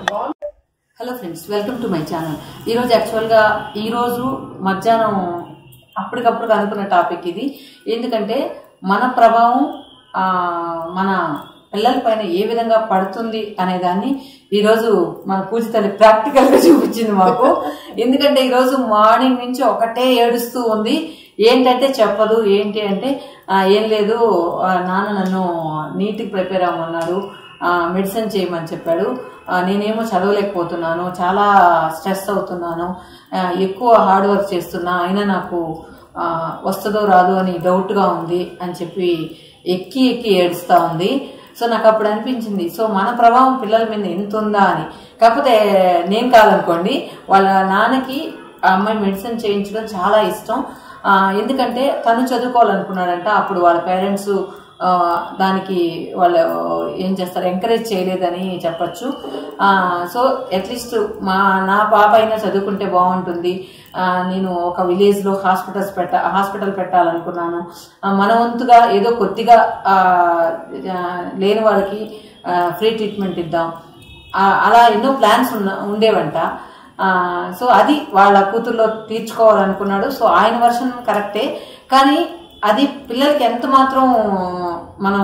Hello friends welcome to my channel ఈరోజు యాక్చువల్గా ఈరోజు మధ్యాహ్నం అప్పటికప్పుడు అనుకున్న టాపిక్ ఇది ఎందుకంటే మన ప్రభావం ఆ, మన పిల్లల పైన ఏ విధంగా పడుతుంది అనే దాన్ని ఈరోజు మన పూజ తల్లి ప్రాక్టికల్గా చూపించింది మాకు ఎందుకంటే ఈరోజు మార్నింగ్ నుంచి ఒకటే ఏడుస్తూ ఉంది ఏంటంటే చెప్పదు ఏంటి అంటే "ఆ, ఏం లేదు ఆ, నాన్న నన్ను నీట్కి ప్రిపేర్ అవ్వమన్నాడు ఆ, మెడిసిన్ చేయమని చెప్పాడు ఆ, నేనేమో చదవలేకపోతున్నాను చాలా స్ట్రెస్ అవుతున్నాను ఆ, ఎక్కువ హార్డ్ వర్క్ చేస్తున్నా అయినా నాకు ఆ, వస్తుందో రాదు అని డౌట్గా ఉంది అని చెప్పి ఎక్కి ఎక్కి ఏడుస్తూ ఉంది సో నాకు అప్పుడు అనిపించింది సో మన ప్రభావం పిల్లల మీద ఎంత ఉందా అని కాకపోతే నేను కాదనుకోండి వాళ్ళ నాన్నకి ఆ అమ్మాయి మెడిసిన్ చేయించడం చాలా ఇష్టం ఆ, ఎందుకంటే తను చదువుకోవాలనుకున్నాడంట అప్పుడు వాళ్ళ పేరెంట్స్ ఆ, దానికి వాళ్ళు ఏం చేస్తారు ఎంకరేజ్ చేయలేదని చెప్పచ్చు ఆ, సో అట్లీస్ట్ మా నా పాప అయినా చదువుకుంటే బాగుంటుంది ఆ, నేను ఒక విలేజ్లో హాస్పిటల్స్ పెట్ట హాస్పిటల్ పెట్టాలనుకున్నాను ఆ, మన వంతుగా ఏదో కొద్దిగా ఆ, ఆ, లేని వాళ్ళకి ఫ్రీ ట్రీట్మెంట్ ఇద్దాం ఆ, అలా ఎన్నో ప్లాన్స్ ఉన్న ఉండేవంట ఆ, సో అది వాళ్ళ కూతుర్లో తీర్చుకోవాలనుకున్నాడు సో ఆయన వర్షన్ కరెక్టే కానీ అది పిల్లలకి ఎంత మాత్రం మనం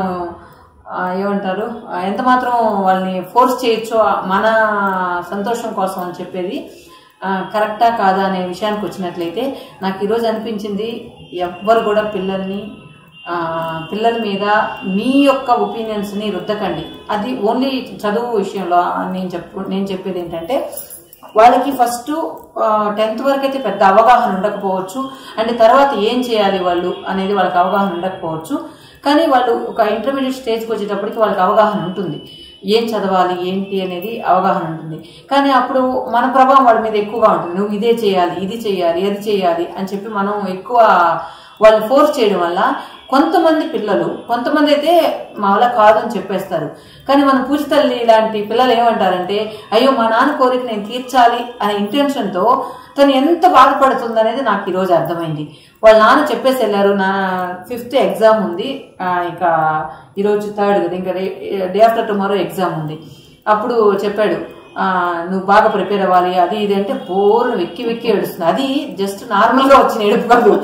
ఆ, ఏమంటారు ఆ, ఎంత మాత్రం వాళ్ళని ఫోర్స్ చేయొచ్చో మన సంతోషం కోసం అని చెప్పేది ఆ, కరెక్టా కాదా అనే విషయానికి వచ్చినట్లయితే నాకు ఈరోజు అనిపించింది ఎవ్వరు కూడా పిల్లల్ని ఆ, పిల్లల మీద మీ యొక్క ఒపీనియన్స్ని రుద్దకండి అది ఓన్లీ చదువు విషయంలో నేను చెప్పు నేను చెప్పేది ఏంటంటే వాళ్ళకి ఫస్ట్ టెన్త్ వరకు అయితే పెద్ద అవగాహన ఉండకపోవచ్చు అండ్ తర్వాత ఏం చేయాలి వాళ్ళు అనేది వాళ్ళకి అవగాహన ఉండకపోవచ్చు కానీ వాళ్ళు ఒక ఇంటర్మీడియట్ స్టేజ్కి వచ్చేటప్పటికి వాళ్ళకి అవగాహన ఉంటుంది ఏం చదవాలి ఏంటి అనేది అవగాహన ఉంటుంది కానీ అప్పుడు మన ప్రభావం వాళ్ళ మీద ఎక్కువగా ఉంటుంది నువ్వు ఇదే చేయాలి ఇది చేయాలి అది చేయాలి అని చెప్పి మనం ఎక్కువ వాళ్ళని ఫోర్స్ చేయడం వల్ల కొంతమంది పిల్లలు కొంతమంది అయితే మా వల్ల కాదని చెప్పేస్తారు కానీ మన పూజ తల్లి ఇలాంటి పిల్లలు ఏమంటారంటే అయ్యో మా నాన్న కోరిక నేను తీర్చాలి అనే ఇంటెన్షన్తో తను ఎంత బాధపడుతుంది అనేది నాకు ఈరోజు అర్థమైంది వాళ్ళ నాన్న చెప్పేసి వెళ్ళారు నా ఫిఫ్త్ ఎగ్జామ్ ఉంది ఆ, ఇక ఈరోజు థర్డ్ కదా ఇంకా డే ఆఫ్టర్ టుమారో ఎగ్జామ్ ఉంది అప్పుడు చెప్పాడు ఆ, నువ్వు బాగా ప్రిపేర్ అవ్వాలి అది ఇది అంటే బోర్లు వెక్కి వెక్కి ఏడుస్తుంది అది జస్ట్ నార్మల్ గా వచ్చిన ఏడుపు కాదు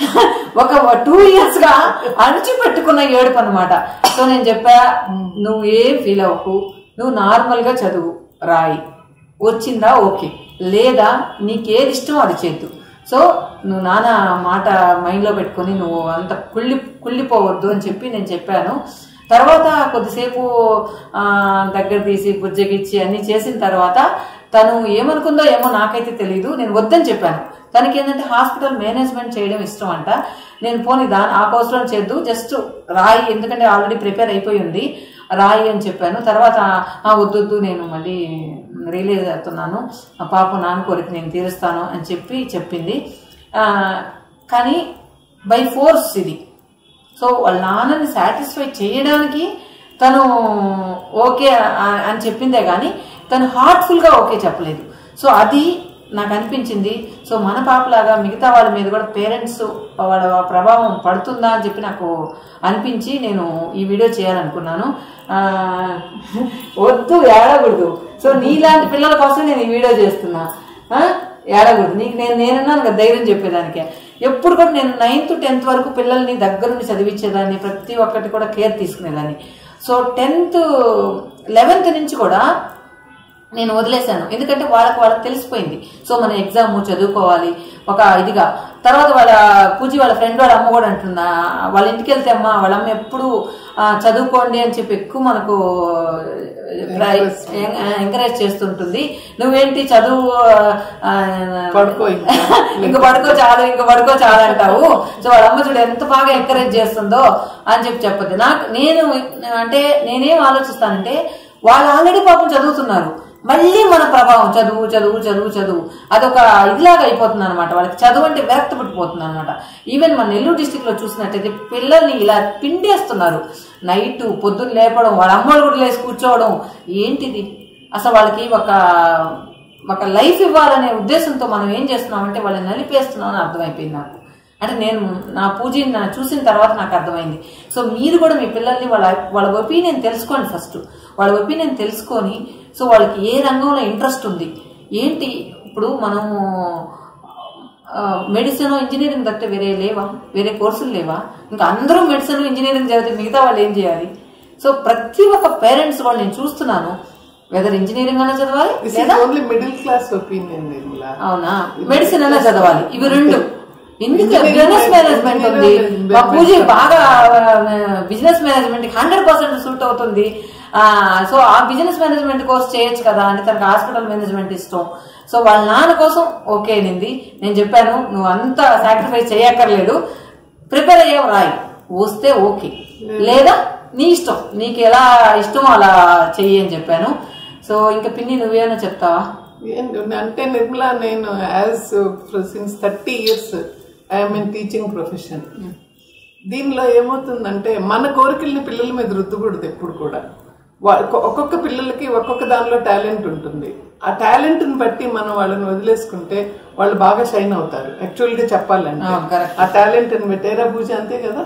ఒక టూ ఇయర్స్ గా అణిచిపెట్టుకున్న ఏడుపు అనమాట సో నేను చెప్పా నువ్వు ఏం ఫీల్ అవ్వకు నువ్వు నార్మల్ గా చదువు రాయి వచ్చిందా ఓకే లేదా నీకేది ఇష్టం అది చేద్దు సో నువ్వు నాన్న మాట మైండ్లో పెట్టుకొని నువ్వు అంత కుళ్ళి కుళ్ళిపోవద్దు అని చెప్పి నేను చెప్పాను తర్వాత కొద్దిసేపు ఆ, దగ్గర తీసి బుజ్జగిచ్చి అన్ని చేసిన తర్వాత తను ఏమనుకుందో ఏమో నాకైతే తెలియదు నేను వద్దని చెప్పాను తనకి ఏంటంటే హాస్పిటల్ మేనేజ్మెంట్ చేయడం ఇష్టం అంట నేను పోనీ దాని ఆ కోర్సులో చేద్దు జస్ట్ రాయి ఎందుకంటే ఆల్రెడీ ప్రిపేర్ అయిపోయి ఉంది రాయి అని చెప్పాను తర్వాత "ఆ, వద్దు వద్దు నేను మళ్ళీ రిలీజ్ అవుతున్నాను ఆ పాప నాన్న కోరిక నేను తీరుస్తాను అని చెప్పి చెప్పింది ఆ, కానీ బై ఫోర్స్ ఇది సో వాళ్ళ నాన్నని సాటిస్ఫై చేయడానికి తను ఓకే ఆ- అని చెప్పిందే కానీ తను హార్ట్ఫుల్గా ఓకే చెప్పలేదు సో అది నాకు అనిపించింది సో మన పాపలాగా మిగతా వాళ్ళ మీద కూడా పేరెంట్స్ వాళ్ళ ప్రభావం పడుతుందా అని చెప్పి నాకు అనిపించి నేను ఈ వీడియో చేయాలనుకున్నాను ఆ, వద్దు ఏడకూడదు సో నీలాంటి పిల్లల కోసం నేను ఈ వీడియో చేస్తున్నా ఆ? ఏడకూడదు నీకు నేను నేనున్నాను కదా ధైర్యం చెప్పేదానికే ఎప్పుడు కూడా నేను నైన్త్ టెన్త్ వరకు పిల్లల్ని దగ్గరుండి చదివించేదాన్ని ప్రతి ఒక్కటి కూడా కేర్ తీసుకునేదాన్ని సో టెన్త్ లెవెన్త్ నుంచి కూడా నేను వదిలేశాను ఎందుకంటే వాళ్ళకి వాళ్ళకి తెలిసిపోయింది సో మన ఎగ్జామ్ చదువుకోవాలి ఒక ఇదిగా తర్వాత వాళ్ళ పూజి వాళ్ళ ఫ్రెండ్ వాళ్ళ అమ్మ కూడా అంటుందా వాళ్ళ ఇంటికి వెళ్తే అమ్మ వాళ్ళ అమ్మ ఎప్పుడు ఆ, చదువుకోండి అని చెప్పి ఎక్కువ మనకు ఎంకరేజ్ చేస్తుంటుంది నువ్వేంటి చదువు ఆ, పడుకో ఇంకా. ఇంక పడుకో చాలు ఇంక పడుకో చాలు అంటావు సో వాళ్ళ అమ్మ చూడు ఎంత బాగా ఎంకరేజ్ చేస్తుందో అని చెప్పి చెప్పదు నాకు నేను అంటే నేనేం ఆలోచిస్తానంటే వాళ్ళు ఆల్రెడీ పాపం చదువుతున్నారు మళ్ళీ మన ప్రభావం చదువు చదువు చదువు చదువు అదొక ఇదిలాగా అయిపోతుంది అనమాట వాళ్ళకి చదువు అంటే విరక్తి పుట్టిపోతుంది అనమాట ఈవెన్ మన నెల్లూరు డిస్టిక్ లో చూసినట్టయితే పిల్లల్ని ఇలా పిండేస్తున్నారు నైట్ పొద్దున్న లేపడం వాళ్ళ అమ్మలు కూడా లేచి కూర్చోవడం ఏంటిది అసలు వాళ్ళకి ఒక ఒక లైఫ్ ఇవ్వాలనే ఉద్దేశంతో మనం ఏం చేస్తున్నామంటే వాళ్ళని నలిపేస్తున్నాం అని అర్థమైపోయింది నాకు అంటే నేను నా పూజని నా చూసిన తర్వాత నాకు అర్థమైంది సో మీరు కూడా మీ పిల్లల్ని వాళ్ళ వాళ్ళ ఒపీనియన్ తెలుసుకోండి ఫస్ట్ వాళ్ళ ఒపీనియన్ తెలుసుకొని సో వాళ్ళకి ఏ రంగంలో ఇంట్రెస్ట్ ఉంది ఏంటి ఇప్పుడు మనము మెడిసిన్ ఇంజనీరింగ్ తప్పితే వేరే లేవా వేరే కోర్సులు లేవా ఇంకా అందరూ మెడిసిన్ ఇంజనీరింగ్ చదివితే మిగతా వాళ్ళు ఏం చేయాలి సో ప్రతి ఒక్క పేరెంట్స్ వాళ్ళు నేను చూస్తున్నాను వెదర్ ఇంజనీరింగ్ అన్నా చదవాలి this is only middle class opinion Nirmala అవునా మెడిసిన్ అన్నా చదవాలి ఇవి రెండు ఎందుకు Engineering బిజినెస్ management, మేనేజ్మెంట్ ఉంది engineering మా పూజ బాగా business management hundred percent suit అవుతుంది సో ఆ బిజినెస్ మేనేజ్మెంట్ కోర్స్ చేయొచ్చు కదా అని తనకు హాస్పిటల్ మేనేజ్మెంట్ ఇష్టం సో వాళ్ళ నాన్న కోసం ఓకే అనింది నేను చెప్పాను నువ్వు అంత సాక్రిఫైస్ చేయక్కర్లేదు ప్రిపేర్ అయ్యావు రాయి వస్తే ఓకే లేదా నీ ఇష్టం నీకు ఎలా ఇష్టమో అలా చెయ్యి అని చెప్పాను సో ఇంకా పిన్ని నువ్వేమైనా చెప్తావా ఏంటి, అంటే నిర్మలా నేను as since thirty years I'm in teaching profession దీనిలో ఏమవుతుందంటే మన కోరికల్ని పిల్లల మీద రుద్దకూడదు ఎప్పుడు కూడా వా- ఒక్కొక్క పిల్లలకి ఒక్కొక్క దానిలో టాలెంట్ ఉంటుంది ఆ టాలెంట్ ని బట్టి మనం వాళ్ళని వదిలేసుకుంటే వాళ్ళు బాగా షైన్ అవుతారు యాక్చువల్ గా చెప్పాలంటే అవును, correct. ఆ టాలెంట్ ని పెట్టేరా పూజ అంతే కదా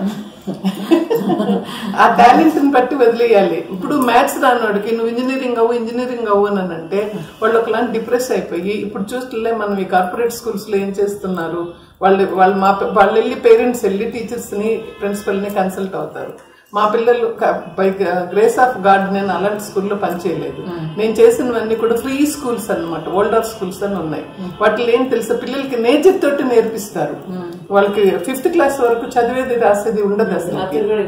ఆ టాలెంట్ ని బట్టి వదిలేయాలి ఇప్పుడు మ్యాథ్స్ రానోడికి నువ్వు ఇంజనీరింగ్ అవ్వు ఇంజనీరింగ్ అవ్వు అని అంటే వాళ్ళు ఒకలాంటి డిప్రెస్ అయిపోయి ఇప్పుడు చూస్తుంటే మనం ఈ కార్పొరేట్ స్కూల్స్ లో ఏం చేస్తున్నారు వాళ్ళు వాళ్ళు మా వాళ్ళు వెళ్ళి పేరెంట్స్ వెళ్ళి టీచర్స్ ని ప్రిన్సిపల్ ని కన్సల్ట్ అవుతారు మా పిల్లలు బై గ్రేస్ ఆఫ్ గాడ్ నేను అలాంటి స్కూల్లో పనిచేయలేదు నేను చేసినవన్నీ కూడా ఫ్రీ స్కూల్స్ అన్నమాట ఓల్డ్ ఆఫ్ స్కూల్స్ అని ఉన్నాయి వాటిలో ఏం తెలుసా పిల్లలకి నేచర్ తోటి నేర్పిస్తారు వాళ్ళకి ఫిఫ్త్ క్లాస్ వరకు చదివేది రాసేది ఉండదు అసలు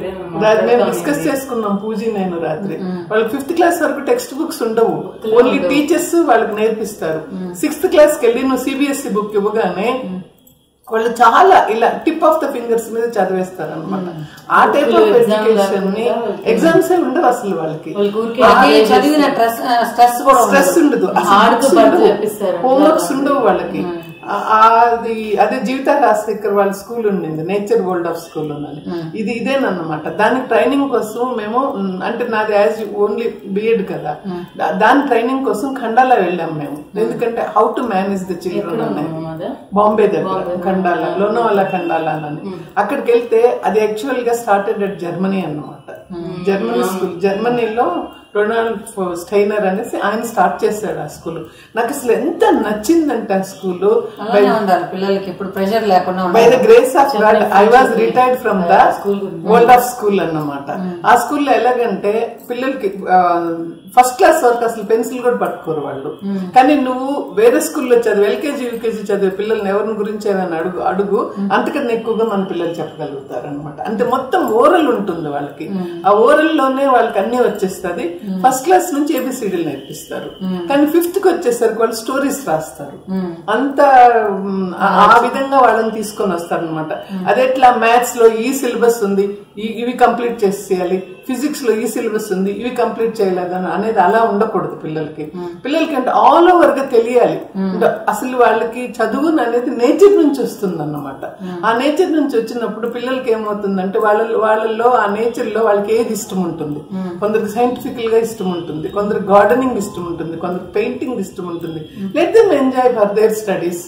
దా- మేము డిస్కస్ చేసుకున్నాం పూజ నేను రాత్రి వాళ్ళకి ఫిఫ్త్ క్లాస్ వరకు టెక్స్ట్ బుక్స్ ఉండవు ఓన్లీ టీచర్స్ వాళ్ళకి నేర్పిస్తారు సిక్స్త్ క్లాస్ కి వెళ్ళి నువ్వు సిబిఎస్ఈ బుక్ ఇవ్వగానే వాళ్ళు చాలా ఇలా టిప్ ఆఫ్ ద ఫింగర్స్ మీద చదివేస్తారు అనమాట ఆ టైప్ ఆఫ్ ఎడ్యుకేషన్ ని ఎగ్జామ్స్ ఉండవు అసలు వాళ్ళకి వాళ్ళకి చదివిన స్ట్రెస్ స్ట్రెస్ కూడా ఉండదు. స్ట్రెస్ ఉండదు ఆడుతూ పాడుతూ చెప్పిస్తారు. హోంవర్క్స్ ఉండవు వాళ్ళకి ఆ- అది అదే జీవిత రాజశేఖర్ వాళ్ళ స్కూల్ ఉండింది నేచర్ వరల్డ్ ఆఫ్ స్కూల్ ఉన్నది ఇది ఇదేనన్నమాట దానికి ట్రైనింగ్ కోసం మేము మ్, అంటే నాది యాజ్ ఓన్లీ బిఎడ్ కదా దా- దాని ట్రైనింగ్ కోసం ఖండాలా వెళ్ళాం మేము ఎందుకంటే how to manage the children అనేది బాంబే దగ్గర ఖండాలా లోనవాలా ఖండాలా అని అక్కడికి వెళ్తే అది యాక్చువల్ గా స్టార్టెడ్ అట్ జర్మనీ అన్నమాట జర్మనీ స్కూల్ జర్మనీలో రొనాల్డ్ స్టైనర్ అనేసి ఆయన స్టార్ట్ చేశాడు ఆ స్కూల్ నాకు అసలు ఎంత నచ్చిందంటే ఆ స్కూల్ అలానే ఉండాలి పిల్లలకి ఇప్పుడు ప్రెషర్ లేకుండా బై ఉండాలి the grace of God I was retired from the world of school అన్నమాట ఆ స్కూల్లో ఎలాగంటే పిల్లలకి ఫస్ట్ క్లాస్ వరకు అసలు పెన్సిల్ కూడా పట్టుకోరు వాళ్ళు కానీ నువ్వు వేరే స్కూల్లో చదివి ఎల్కేజీ యూకేజీ చదివే పిల్లల్ని ఎవరిని గురించి ఏదైనా అడుగు అడుగు అంతకన్నా ఎక్కువగా మన పిల్లలు చెప్పగలుగుతారు అనమాట అంటే మొత్తం ఓరల్ ఉంటుంది వాళ్ళకి ఆ ఓరల్ లోనే వాళ్ళకి అన్ని వచ్చేస్తుంది ఫస్ట్ క్లాస్ నుంచి ఏబిసిడీలు నేర్పిస్తారు కానీ ఫిఫ్త్ కి వచ్చేసరికి వాళ్ళు స్టోరీస్ రాస్తారు అంత మ్, ఆ- ఆ విధంగా వాళ్ళని తీసుకొని వస్తారు అనమాట అదే ఎట్లా మ్యాథ్స్ లో ఈ సిలబస్ ఉంది ఈ- ఇవి కంప్లీట్ చేసేయాలి ఫిజిక్స్ లో ఈ సిలబస్ ఉంది ఇవి కంప్లీట్ చేయలేదని అనేది అలా ఉండకూడదు పిల్లలకి పిల్లలకి అంటే ఆల్ ఓవర్ గా తెలియాలి అంటే అసలు వాళ్ళకి చదువు అనేది నేచర్ నుంచి వస్తుంది అన్నమాట ఆ నేచర్ నుంచి వచ్చినప్పుడు పిల్లలకి ఏమవుతుందంటే వాళ్ళ వాళ్ళల్లో ఆ నేచర్ లో వాళ్ళకి ఏది ఇష్టం ఉంటుంది కొందరికి సైంటిఫికల్ గా ఇష్టం ఉంటుంది కొందరికి గార్డెనింగ్ ఇష్టం ఉంటుంది కొందరికి పెయింటింగ్ ఇష్టం ఉంటుంది let them enjoy for their studies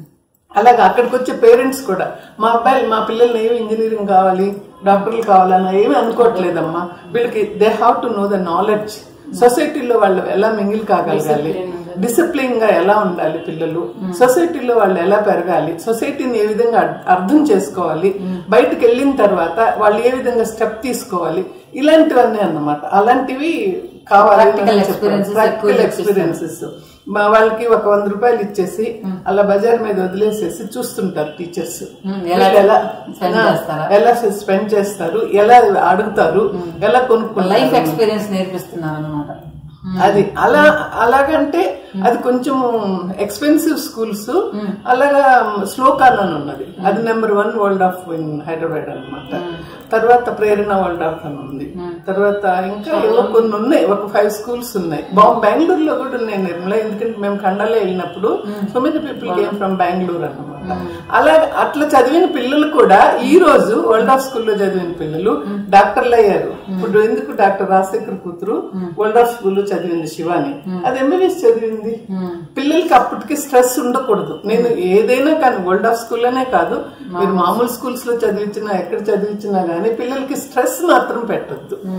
అలాగే అక్కడికి వచ్చే పేరెంట్స్ కూడా మా అబ్బాయిలు మా పిల్లల్ని ఏమి ఇంజనీరింగ్ కావాలి డాక్టర్లు కావాలన్నా ఏమి అనుకోవట్లేదమ్మా వీళ్ళకి they have to know the knowledge సొసైటీలో వాళ్ళు ఎలా మింగిల్ కాగలగాలి డిసిప్లిన్ గా ఎలా ఉండాలి పిల్లలు సొసైటీలో వాళ్ళు ఎలా పెరగాలి సొసైటీని ఏ విధంగా అర్- అర్థం చేసుకోవాలి బయటకు వెళ్ళిన తర్వాత వాళ్ళు ఏ విధంగా స్టెప్ తీసుకోవాలి ఇలాంటివన్నీ అన్నమాట అలాంటివి కావాలి Practical experiences ఎక్కువ ప్రాక్టికల్ ఎక్స్పీరియన్సెస్ మా వాళ్ళకి ఒక వంద రూపాయలు ఇచ్చేసి అలా బజార్ మీద వదిలేసేసి చూస్తుంటారు టీచర్స్ Hmm, ఎలా spend చేస్తారా? ఎలా స్పెండ్ చేస్తారు ఎలా అడుగుతారు ఎలా లైఫ్ కొనుక్కుంటారు ఎక్స్పీరియన్స్ నేర్పిస్తున్నారు అనమాట అది అలా అలాగంటే అది కొంచెం ఎక్స్పెన్సివ్ స్కూల్స్ అలాగా శ్లోకాన్ అని ఉన్నది అది number one world of in Hyderabad అన్నమాట తర్వాత ప్రేరణ వరల్డ్ ఆఫ్ అని ఉంది తర్వాత ఇంకా ఏవో కొన్ని ఉన్నాయి ఒక ఫైవ్ స్కూల్స్ ఉన్నాయి బాంబే బెంగళూరులో కూడా ఉన్నాయి నిర్మల ఎందుకంటే మేము ఖండాలో వెళ్ళినప్పుడు so many people came from Bengaluru అన్నమాట అలా అట్లా చదివిన పిల్లలు కూడా ఈ రోజు వరల్డ్ ఆఫ్ స్కూల్లో చదివిన పిల్లలు డాక్టర్లు అయ్యారు ఇప్పుడు ఎందుకు డాక్టర్ రాజశేఖర్ కూతురు వరల్డ్ ఆఫ్ స్కూల్లో చదివింది శివాని అది ఎంబీబీఎస్ చదివింది పిల్లలకి అప్పటికి స్ట్రెస్ ఉండకూడదు నేను ఏదైనా కానీ వరల్డ్ ఆఫ్ స్కూల్ అనే కాదు మీరు మామూలు స్కూల్స్ లో చదివించినా ఎక్కడ చదివించినా గానీ పిల్లలకి స్ట్రెస్ మాత్రం పెట్టొద్దు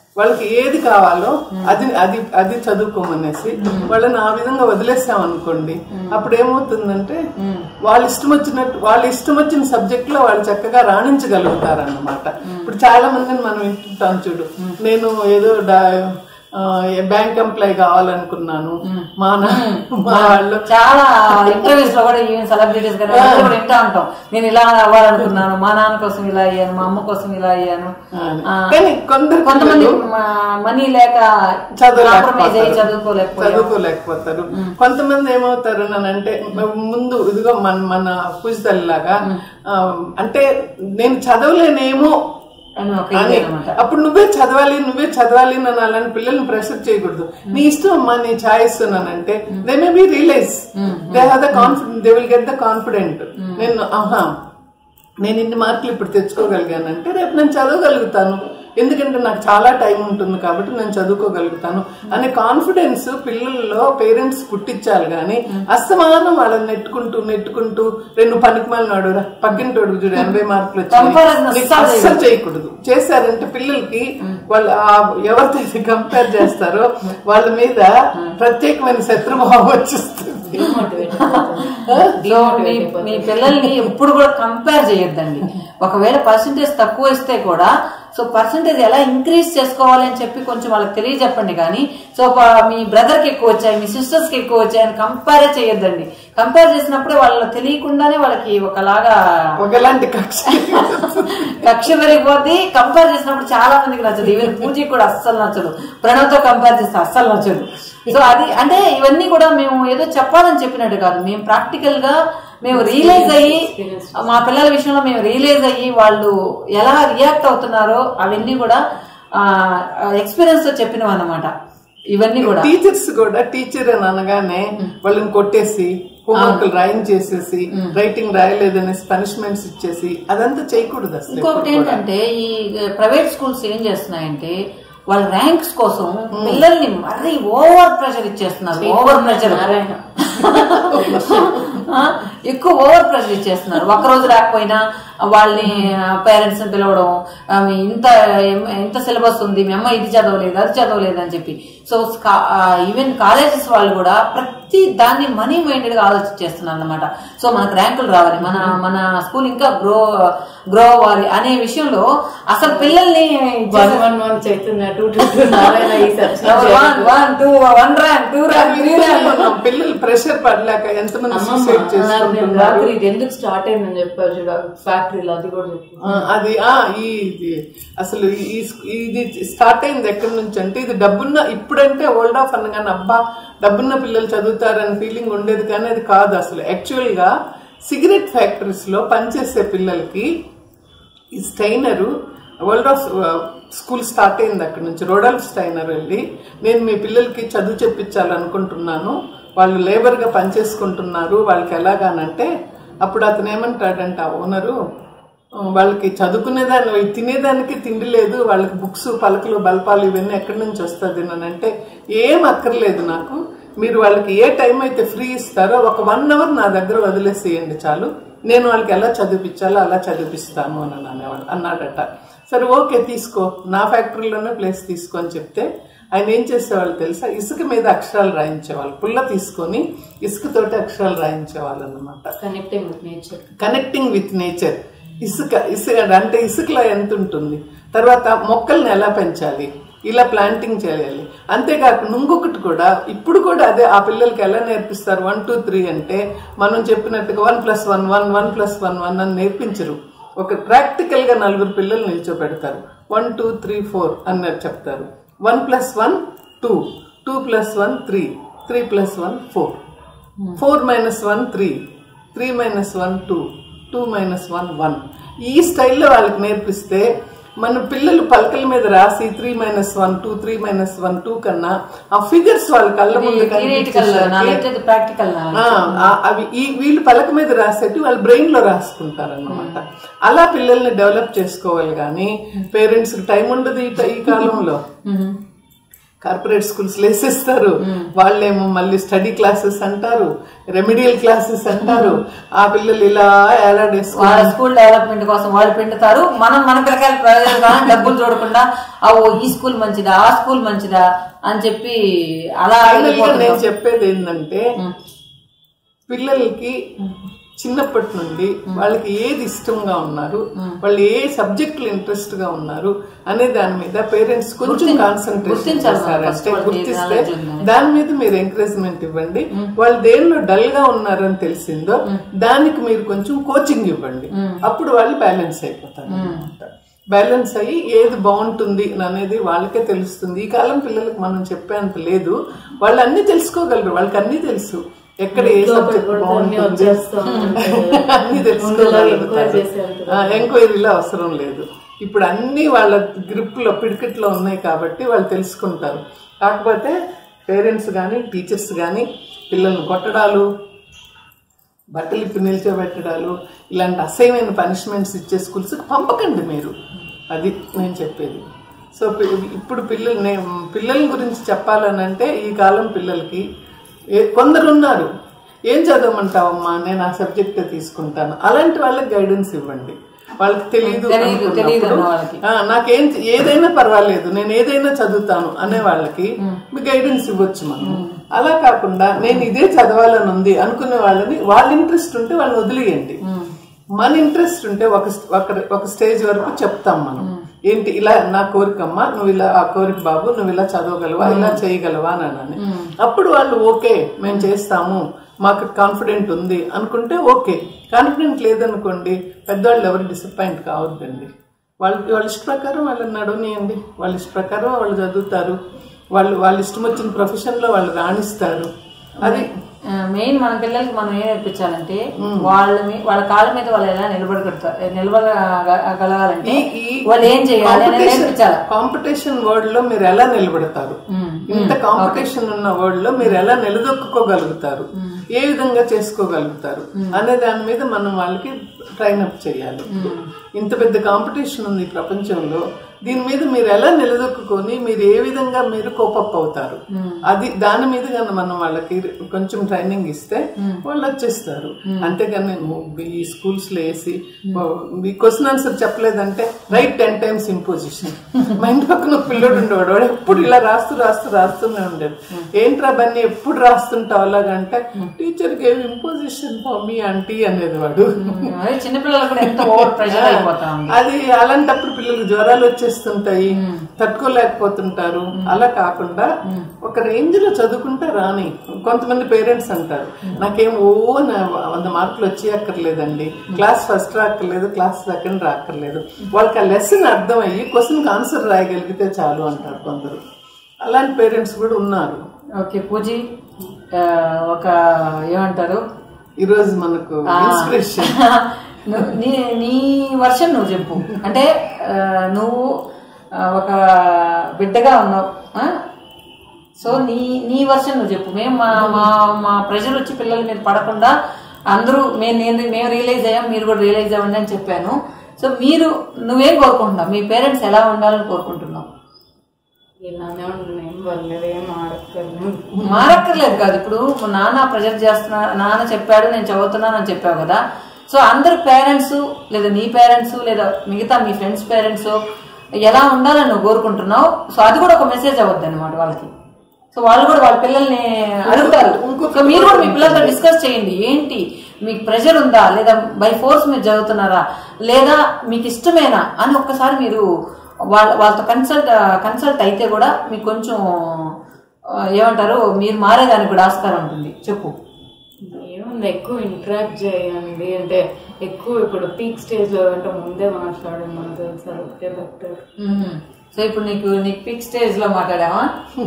వాళ్ళకి ఏది కావాలో అది అది అది చదువుకోమనేసి వాళ్ళని ఆ విధంగా వదిలేసాం అనుకోండి అప్పుడు ఏమవుతుందంటే వాళ్ళ ఇష్టం వచ్చినట్టు వాళ్ళ ఇష్టం వచ్చిన సబ్జెక్ట్ లో వాళ్ళు చక్కగా రాణించగలుగుతారు అన్నమాట ఇప్పుడు చాలా మందిని మనం వింటుంటాం చూడు నేను ఏదో డా- ఆ, బ్యాంక్ ఎంప్లాయ్ కావాలనుకున్నాను మా నా- మా వాళ్ళు చాలా ఇంటర్వ్యూస్ లో కూడా ఈవెన్ సెలబ్రిటీస్ కానీ అందరూ కూడా వింటా ఉంటాం నేను ఇలా అవ్వాలనుకున్నాను మా నాన్న కోసం ఇలా అయ్యాను మా అమ్మ కోసం ఇలా అయ్యాను ఆ, కానీ కొందరు కొంతమంది పిల్లలు మనీ లేక కాంప్రమైజ్ అయ్యి చదువుకోలేకపోయారు చదువుకోలేకపోతారు కొంతమంది ఏమవుతారు అని అంటే ముందు ఇదిగో మన మన పూజితల్లాగా అంటే నేను చదవలేనేమో అని ఒక అని ఇది అనమాట అప్పుడు నువ్వే చదవాలి నువ్వే చదవాలి అని అలాంటి పిల్లల్ని ప్రెషర్ చేయకూడదు నీ ఇష్టం అమ్మా నీ ఛాయిస్ అంటే they may be realise they have the confident they will get the confident నేను ఆహా నేను ఇన్ని మార్కులు ఇప్పుడు తెచ్చుకోగలిగానంటే రేపు నేను చదవగలుగుతాను ఎందుకంటే నాకు చాలా టైం ఉంటుంది కాబట్టి నేను చదువుకోగలుగుతాను అనే కాన్ఫిడెన్స్ పిల్లల్లో పేరెంట్స్ పుట్టించాలి కానీ అస్తమానం వాళ్ళని నెట్టుకుంటూ నెట్టుకుంటూ రెండు పనికి మాలినాడు పక్కింటోడు చూడు ఎనభై మార్కులు Comparison వచ్చాయి అస్సలు నీకు అస్సలు చేయకూడదు చేశారంటే పిల్లలకి వాళ్ళు ఆ ఎవరితో కంపేర్ చేస్తారో వాళ్ళ మీద ప్రత్యేకమైన శత్రుభావం వచ్చేస్తుంది సో మీ మీ పిల్లల్ని ఎప్పుడు కూడా కంపేర్ చేయొద్దండి ఒకవేళ పర్సంటేజ్ తక్కువ ఇస్తే కూడా సో పర్సంటేజ్ ఎలా ఇంక్రీజ్ చేసుకోవాలి అని చెప్పి కొంచెం వాళ్ళకి తెలియజెప్పండి కానీ సో ప- మీ బ్రదర్ కి ఎక్కువ వచ్చాయి మీ సిస్టర్స్ కి ఎక్కువ వచ్చాయి అని కంపేర్ చేయొద్దండి కంపేర్ చేసినప్పుడే వాళ్ళకి తెలియకుండానే వాళ్ళకి ఒకలాగా ఒకలాంటి కక్ష కక్ష పెరిగిపోద్ది కంపేర్ చేసినప్పుడు చాలా మందికి నచ్చదు ఈవెన్ పూజకి కూడా అస్సలు నచ్చదు ప్రణవ్తో కంపేర్ చేస్తే అస్సలు నచ్చదు సో అది అంటే ఇవన్నీ కూడా మేము ఏదో చెప్పాలని చెప్పినట్టు కాదు మేము ప్రాక్టికల్ గా మేము రియలైజ్ అయ్యి మా పిల్లల విషయంలో మేము రియలైజ్ అయ్యి వాళ్ళు ఎలా రియాక్ట్ అవుతున్నారో అవన్నీ కూడా ఎక్స్పీరియన్స్ తో చెప్పినవి అన్నమాట ఇవన్నీ కూడా టీచర్స్ కూడా టీచర్ అని అనగానే వాళ్ళని కొట్టేసి హోంవర్క్ రాయించేసేసి రైటింగ్ రాయలేదనేసి పనిష్మెంట్స్ ఇచ్చేసి అదంతా చేయకూడదు అసలు ఇంకొకటి ఏంటంటే ఈ ప్రైవేట్ స్కూల్స్ ఏం చేస్తున్నాయంటే వాళ్ళ ర్యాంక్స్ కోసం పిల్లల్ని మరీ ఓవర్ ప్రెషర్ ఇచ్చేస్తున్నారు ఓవర్ ప్రెషర్ ఎక్కువ ఓవర్ ప్రెషర్ ఇచ్చేస్తున్నారు ఒక్క రోజు రాకపోయినా వాళ్ళని పేరెంట్స్ పిలవడం ఆమె ఇంత ఇంత సిలబస్ ఉంది మీ అమ్మ ఇది చదవలేదు అది చదవలేదు అని చెప్పి సో ఈవెన్ కాలేజెస్ వాళ్ళు కూడా ప్రతి దాన్ని మనీ మైండెడ్ గా ఆలోచించేస్తున్నారు అనమాట సో మనకు ర్యాంకులు రావాలి మన మన స్కూల్ ఇంకా గ్రో గ్రో అవ్వాలి అనే విషయంలో అసలు పిల్లల్ని one one one Chaitanya two two two Narayana ఈ search one one two one rank two rank three rank మనం పిల్లలు ప్రెషర్ పడలేక ఎంతమంది సూసైడ్ చేసుకుంటున్నారు రాత్రి ఇది ఎందుకు స్టార్ట్ అయిందని చెప్పారు చూడ ఫ్యాక్టరీలో అది కూడా చెప్పు ఆ, అది ఆ ఈ ఇది అసలు ఈ ఇది స్టార్ట్ అయింది ఎక్కడి నుంచి అంటే ఇది డబ్బున్న ఇప్పుడంటే ఓల్డ్ ఆఫ్ అనగానే అబ్బా డబ్బున్న పిల్లలు చదువుతారని ఫీలింగ్ ఉండేది కానీ అది కాదు అసలు యాక్చువల్ గా సిగరెట్ ఫ్యాక్టరీస్ లో పనిచేసే పిల్లలకి ఈ Steiner world of school start అయింది అక్కడ నుంచి రోడల్ఫ్ స్టైనర్ వెళ్ళి నేను మీ పిల్లలకి చదువు చెప్పించాలనుకుంటున్నాను వాళ్ళు లేబర్ గా పనిచేసుకుంటున్నారు వాళ్ళకి ఎలాగానంటే అప్పుడు అతను ఏమంటాడంటే ఆ ఓనరు వాళ్ళకి చదువుకునేదాన్ని తినేదానికి తిండి లేదు వాళ్ళకి బుక్స్ పలకలు బల్పాలు ఇవన్నీ ఎక్కడి నుంచి వస్తుంది అని అంటే ఏం అక్కర్లేదు నాకు మీరు వాళ్ళకి ఏ టైం అయితే ఫ్రీ ఇస్తారో ఒక వన్ అవర్ నా దగ్గర వదిలేసేయండి చాలు నేను వాళ్ళకి ఎలా చదివిపించాలో అలా చదివిపిస్తాను అని అనేవాడు అన్నాడట సరే ఓకే తీసుకో నా ఫ్యాక్టరీలోనే ప్లేస్ తీసుకో అని చెప్తే ఆయన ఏం చేసేవాళ్ళు తెలుసా ఇసుక మీద అక్షరాలు రాయించేవాళ్ళు పుల్ల తీసుకొని ఇసుకతోటి అక్షరాలు రాయించేవాళ్ళు అన్నమాట connecting with nature connecting with nature ఇసుక ఇసుక అంటే ఇసుకలో ఎంత ఉంటుంది తర్వాత మొక్కల్ని ఎలా పెంచాలి ఇలా ప్లాంటింగ్ చేయాలి అంతేకాకుండా ఇంకొకటి కూడా ఇప్పుడు కూడా అదే ఆ పిల్లలకి ఎలా నేర్పిస్తారు వన్ టూ త్రీ అంటే మనం చెప్పినట్టుగా one plus one one one plus one one అని నేర్పించరు ఒక ప్రాక్టికల్ గా నలుగురు పిల్లలు నిల్చోబెడతారు వన్ టూ త్రీ ఫోర్ అని చెప్తారు one plus one two two plus one three three plus one four four minus one three three minus one two two minus one one ఈ స్టైల్లో వాళ్ళకి నేర్పిస్తే మన పిల్లలు పలకల మీద రాసి three minus one two three minus one two కన్నా ఆ ఫిగర్స్ వాళ్ళ కళ్ళ ముందు థియరిటికల్ కనిపించేసరికి నాలెడ్జ్ ప్రాక్టికల్ ఆ, ఆ, అవి ఈ వీళ్ళు పలక మీద రాసేటి వాళ్ళ బ్రెయిన్ లో రాసుకుంటారు అనమాట అలా పిల్లల్ని డెవలప్ చేసుకోవాలి కానీ పేరెంట్స్ టైం ఉండదు ఈ ఈ కాలంలో కార్పొరేట్ స్కూల్స్ వేసేస్తారు వాళ్ళేమో మళ్ళీ స్టడీ క్లాసెస్ అంటారు రెమిడియల్ క్లాసెస్ అంటారు ఆ పిల్లలు ఇలా ఏలాడేసుకుని వాళ్ళ స్కూల్ డెవలప్మెంట్ కోసం వాళ్ళు పిండుతారు మనం మన పిల్లకాయల ప్రయోజనం కానీ డబ్బులు చూడకుండా ఆ ఓ ఈ స్కూల్ మంచిదా ఆ స్కూల్ మంచిదా అని చెప్పి అలా ఫైనల్ గా వెళ్ళిపోతున్నాం. నేను చెప్పేది ఏంటంటే పిల్లలకి చిన్నప్పటి నుండి వాళ్ళకి ఏది ఇష్టంగా ఉన్నారు వాళ్ళు ఏ సబ్జెక్టులు ఇంట్రెస్ట్ గా ఉన్నారు అనే దాని మీద పేరెంట్స్ కొంచెం కాన్సన్ట్రేషన్ గుర్తించాలి మనం first చేస్తారంటే వాళ్ళకి గుర్తిస్తే knowledge ఉందని. దాని మీద మీరు ఎంకరేజ్మెంట్ ఇవ్వండి వాళ్ళు దేనిలో డల్ గా ఉన్నారని తెలిసిందో దానికి మీరు కొంచెం కోచింగ్ ఇవ్వండి అప్పుడు వాళ్ళు బ్యాలెన్స్ అయిపోతారు అన్నమాట. బ్యాలెన్స్ అయ్యి ఏది బాగుంటుంది అనేది వాళ్ళకే తెలుస్తుంది ఈ కాలం పిల్లలకు మనం చెప్పేంత లేదు వాళ్ళు అన్ని తెలుసుకోగలరు వాళ్ళకి అన్ని తెలుసు ఎక్కడ ఏ సబ్జెక్ట్ బాగుంటుంది వచ్చేస్తాం అన్ని తెలుసుకోగలుగుతారు ఎంక్వైరీలో అవసరం లేదు ఇప్పుడు అన్ని వాళ్ళ గ్రిప్ లో పిడికెట్లో ఉన్నాయి కాబట్టి వాళ్ళు తెలుసుకుంటారు కాకపోతే పేరెంట్స్ కానీ టీచర్స్ కానీ పిల్లల్ని కొట్టడాలు బట్టలు ఇప్పి నిల్చోబెట్టడాలు ఇలాంటి అసహ్యమైన పనిష్మెంట్స్ ఇచ్చే స్కూల్స్ పంపకండి మీరు అది నేను చెప్పేది సో పి- ఇప్పుడు పిల్లలు నే- పిల్లల గురించి చెప్పాలనంటే ఈ కాలం పిల్లలకి ఏ- కొందరు ఉన్నారు ఏం చదవమంటావమ్మా నేను ఆ సబ్జెక్ట్ తీసుకుంటాను అలాంటి వాళ్ళకి గైడెన్స్ ఇవ్వండి వాళ్ళకి తెలియదు తెలీదు, తెలీదు అనుకున్నప్పుడు, అన్న వాళ్ళకి. ఆ, నాకేం ఏదైనా పర్వాలేదు నేను ఏదైనా చదువుతాను అనే వాళ్ళకి మీ గైడెన్స్ ఇవ్వచ్చు మనం అలా కాకుండా నేను ఇదే చదవాలని ఉంది అనుకునే వాళ్ళని వాళ్ళ ఇంట్రెస్ట్ ఉంటే వాళ్ళని వదిలేయండి మన ఇంట్రెస్ట్ ఉంటే ఒక ఒక ఒక స్టేజ్ వరకు చెప్తాం మనం ఏంటి ఇలా నా కోరికమ్మా నువ్వు ఇలా ఆ కోరిక బాబు నువ్వు ఇలా చదవగలవా ఇలా చేయగలవా అని అని అప్పుడు వాళ్ళు ఓకే మేము చేస్తాము మాకు కాన్ఫిడెంట్ ఉంది అనుకుంటే ఓకే కాన్ఫిడెంట్ లేదనుకోండి పెద్దవాళ్ళు ఎవరు డిసప్పాయింట్ కావద్దండి వాళ్ళకి వాళ్ళ ఇష్ట ప్రకారం వాళ్ళని నడవనియండి వాళ్ళ ఇష్ట ప్రకారం వాళ్ళు చదువుతారు వాళ్ళు వాళ్ళ ఇష్టం వచ్చిన ప్రొఫెషన్ లో వాళ్ళు రాణిస్తారు అది మెయిన్ మన పిల్లలకి మనం ఏం నేర్పించాలంటే వాళ్ళ మీ- వాళ్ళ కాళ్ళ మీద వాళ్ళు ఎలా నిలబడగలుగుతారు నిలబడగలగాలంటే వాళ్ళు ఏం చేయాలి అనేది నేర్పించాలి కాంపిటీషన్ వరల్డ్ లో మీరు ఎలా నిలబడతారు ఇంత కాంపిటీషన్ ఉన్న వరల్డ్ లో మీరు ఎలా నిలదొక్కుకోగలుగుతారు ఏ విధంగా చేసుకోగలుగుతారు అనే దాని మీద మనం వాళ్ళకి ట్రైన్ అప్ చేయాలి ఇంత పెద్ద కాంపిటీషన్ ఉంది ఈ ప్రపంచంలో దీని మీద మీరు ఎలా నిలదొక్కుని మీరు ఏ విధంగా మీరు కోపప్ అవుతారు అది దాని మీద కన్నా మనం వాళ్ళకి కొంచెం ట్రైనింగ్ ఇస్తే వాళ్ళు వచ్చేస్తారు అంతేగాని నువ్వు ఈ స్కూల్స్ లో వేసి మీ క్వశ్చన్ ఆన్సర్ చెప్పలేదంటే రైట్ టెన్ టైమ్స్ ఇంపోజిషన్ మా ఇంటి పక్కన ఒక పిల్లడు ఉండేవాడు వాడు ఎప్పుడు ఇలా రాస్తూ రాస్తూ రాస్తూనే ఉండేది ఏంట్రా బన్నీ ఎప్పుడు రాస్తుంటావు అలాగంటే teacher gave imposition for me aunty అనేది వాడు అదే చిన్నపిల్లలకు కూడా ఎంత ఓవర్ ప్రెషర్ అయిపోతా ఉంది అది అలాంటప్పుడు పిల్లలకు జ్వరాలు వచ్చేస్తుంటాయి తట్టుకోలేకపోతుంటారు అలా కాకుండా ఒక రేంజ్ లో చదువుకుంటే రాని కొంతమంది పేరెంట్స్ అంటారు నాకేం ఓ నా వంద మార్కులు వచ్చి అక్కర్లేదండి క్లాస్ ఫస్ట్ రాక్కర్లేదు క్లాస్ సెకండ్ రాక్కర్లేదు వాళ్ళకి ఆ లెసన్ అర్థం అయ్యి క్వశ్చన్ ఆన్సర్ రాయగలిగితే చాలు అంటారు కొందరు అలాంటి పేరెంట్స్ కూడా ఉన్నారు ఓకే పూజీ ఆ, ఒక ఏమంటారు ఈరోజు మనకు ఇన్స్పిరేషన్ ను- నీ నీ వర్షన్ నువ్వు చెప్పు అంటే ఆ, నువ్వు ఆ, ఒక బిడ్డగా ఉన్నావు ఆ? సో నీ నీ వర్షన్ నువ్వు చెప్పు మేము మా మా మా ప్రెషర్ వచ్చి పిల్లల మీద పడకుండా అందరూ మేము నేను మేము రియలైజ్ అయ్యాం మీరు కూడా రియలైజ్ అవ్వండి అని చెప్పాను సో మీరు నువ్వేం కోరుకుంటున్నావు మీ పేరెంట్స్ ఎలా ఉండాలని కోరుకుంటున్నావు ఇలానే ఉంటుంది ఏం పర్లేదు ఏం ఆడక్కర్లేదు మారక్కర్లేదు కాదు ఇప్పుడు మా నాన్న ప్రెజర్ చేస్తున్నా నాన్న చెప్పాడు నేను చదువుతున్నాను అని చెప్పావు కదా సో అందరు పేరెంట్స్ లేదా నీ పేరెంట్స్ లేదా మిగతా మీ ఫ్రెండ్స్ పేరెంట్స్ ఎలా ఉండాలని నువ్వు కోరుకుంటున్నావు సో అది కూడా ఒక మెసేజ్ అవ్వద్దు అనమాట వాళ్ళకి సో వాళ్ళు కూడా వాళ్ళ పిల్లల్ని అడుగుతారు సో మీరు కూడా మీ పిల్లలతో డిస్కస్ చేయండి ఏంటి మీకు ప్రెషర్ ఉందా లేదా బై ఫోర్స్ మీరు చదువుతున్నారా లేదా మీకు ఇష్టమేనా అని ఒక్కసారి మీరు వాళ్ళ వాళ్ళతో కన్సల్ట్ కన్సల్ట్ అయితే కూడా మీకు కొంచెం ఆ, ఏమంటారు మీరు మారేదానికి కూడా ఆస్కారం ఉంటుంది చెప్పు ఏముంది ఎక్కువ ఇంటరాక్ట్ చేయండి అంటే ఎక్కువ ఇప్పుడు పీక్ స్టేజ్ లో అంటే ముందే మాట్లాడండి మనకు తెలుసా ఓకే బెటర్ సో ఇప్పుడు నీకు నీకు పిక్ స్టేజ్ లో మాట్లాడావా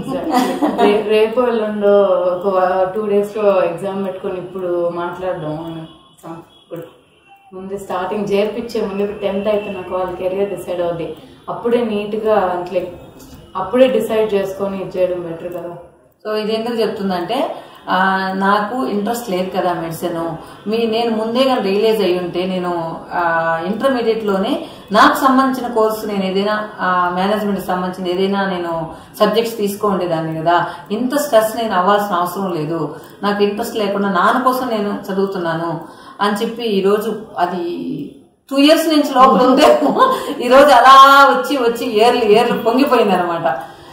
రే- రేపు ఎల్లుండో ఒక టూ డేస్ లో ఎగ్జామ్ పెట్టుకొని ఇప్పుడు మాట్లాడదాం స- ఇప్పుడు ముందు స్టార్టింగ్ చేర్పించే ముందు ఇప్పుడు టెన్త్ అయిపోయినాక వాళ్ళ కెరియర్ డిసైడ్ అవుద్ది అప్పుడే నీట్ గా అంటే అప్పుడే డిసైడ్ చేసుకొని ఇది చేయడం బెటర్ కదా సో ఇది ఎందుకు చెప్తుందంటే ఆ, నాకు ఇంట్రెస్ట్ లేదు కదా మెడిసిన్ మీ నేను ముందే కానీ రియలైజ్ అయ్యి ఉంటే నేను ఇంటర్మీడియట్ లోనే నాకు సంబంధించిన కోర్సు నేను ఏదైనా మేనేజ్మెంట్ సంబంధించిన ఏదైనా నేను సబ్జెక్ట్స్ తీసుకో ఉండేదాన్ని కదా ఇంత స్ట్రెస్ నేను అవ్వాల్సిన అవసరం లేదు నాకు ఇంట్రెస్ట్ లేకుండా నాన్న కోసం నేను చదువుతున్నాను అని చెప్పి ఈరోజు అది టూ ఇయర్స్ నుంచి లోపల ఉంటే ఈ రోజు అలా వచ్చి వచ్చి ఏర్లు ఏర్లు పొంగిపోయింది అనమాట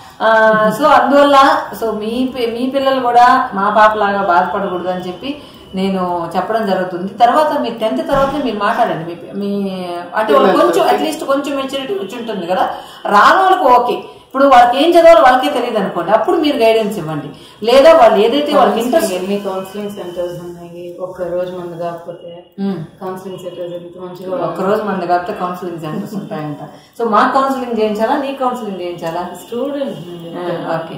సో అందువల్ల సో మీ పి- మీ పిల్లలు కూడా మా పాపలాగా బాధపడకూడదు అని చెప్పి నేను చెప్పడం జరుగుతుంది తర్వాత మీ టెన్త్ తర్వాత మీరు మాట్లాడండి మీ మీ అంటే వాళ్ళు కొంచెం అట్లీస్ట్ కొంచెం మెచ్యూరిటీ వచ్చి ఉంటుంది కదా రాని వాళ్ళకి ఓకే ఇప్పుడు వాళ్ళకి ఏం చదవాలో వాళ్ళకే తెలియదు అనుకోండి అప్పుడు మీరు గైడెన్స్ ఇవ్వండి లేదా వాళ్ళు ఏదైతే వాళ్ళకి ఇంట్రెస్ట్ ఎన్ని కౌన్సిలింగ్ సెంటర్స్ ఉన్నాయి ఒక్క రోజు ముందు కాకపోతే కౌన్సిలింగ్ సెంటర్స్ ఎంత మంచిగా ఒక రోజు మన కాకపోతే కౌన్సిలింగ్ సెంటర్స్ ఉంటాయంట సో మా కౌన్సిలింగ్ చేయించాలా నీ కౌన్సిలింగ్ చేయించాలా స్టూడెంట్ ఓకే